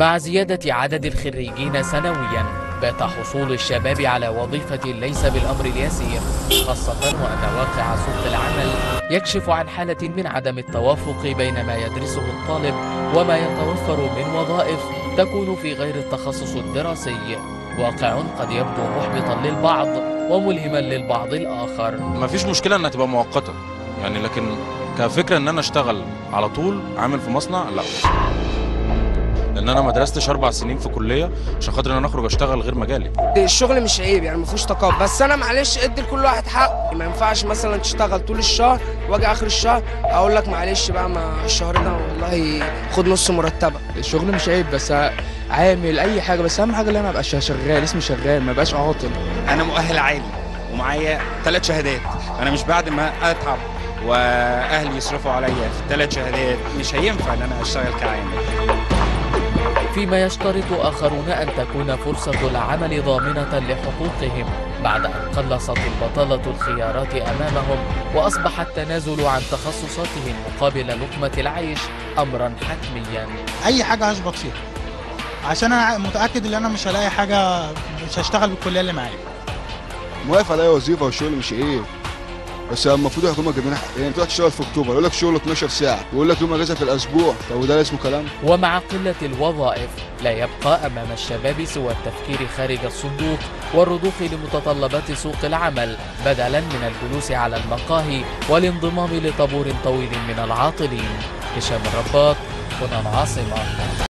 مع زيادة عدد الخريجين سنويا بات حصول الشباب على وظيفة ليس بالأمر اليسير خاصة وأن واقع سوق العمل يكشف عن حالة من عدم التوافق بين ما يدرسه الطالب وما يتوفر من وظائف تكون في غير التخصص الدراسي واقع قد يبدو محبطا للبعض وملهما للبعض الآخر ما فيش مشكله انها تبقى مؤقته يعني لكن كفكره ان انا اشتغل على طول عامل في مصنع لا لان انا ما درستش اربع سنين في كليه عشان خاطر ان انا اخرج اشتغل غير مجالي الشغل مش عيب يعني ما فيهوش تقاعد بس انا معلش ادي لكل واحد حق ما ينفعش مثلا تشتغل طول الشهر واجي اخر الشهر اقول لك معلش بقى ما الشهر ده والله خد نص مرتبك الشغل مش عيب بس عامل اي حاجه بس اهم حاجه ان انا ابقى شغال اسمي شغال ما بقاش عاطل انا مؤهل عالي ومعايا ثلاث شهادات انا مش بعد ما اتعب واهلي يصرفوا عليا في الثلاث شهادات مش هينفع ان انا اشتغل كعامل فيما يشترط آخرون أن تكون فرصة العمل ضامنة لحقوقهم بعد أن قلصت البطالة الخيارات أمامهم وأصبح التنازل عن تخصصاتهم مقابل لقمة العيش أمرا حتميا اي حاجه هشبط فيها عشان انا متاكد ان انا مش هلاقي حاجه مش هشتغل بالكليه اللي معايا موافق على اي وظيفه والشغل مش عيب بس المفروض الحكومه تجيب لنا حقين تروح تشتغل في اكتوبر يقول لك شغل 12 ساعه ويقول لك يوم اجازه في الاسبوع طب وده اسمه كلام ومع قلة الوظائف لا يبقى أمام الشباب سوى التفكير خارج الصندوق والرضوخ لمتطلبات سوق العمل بدلا من الجلوس على المقاهي والانضمام لطابور طويل من العاطلين هشام الرباط هنا العاصمة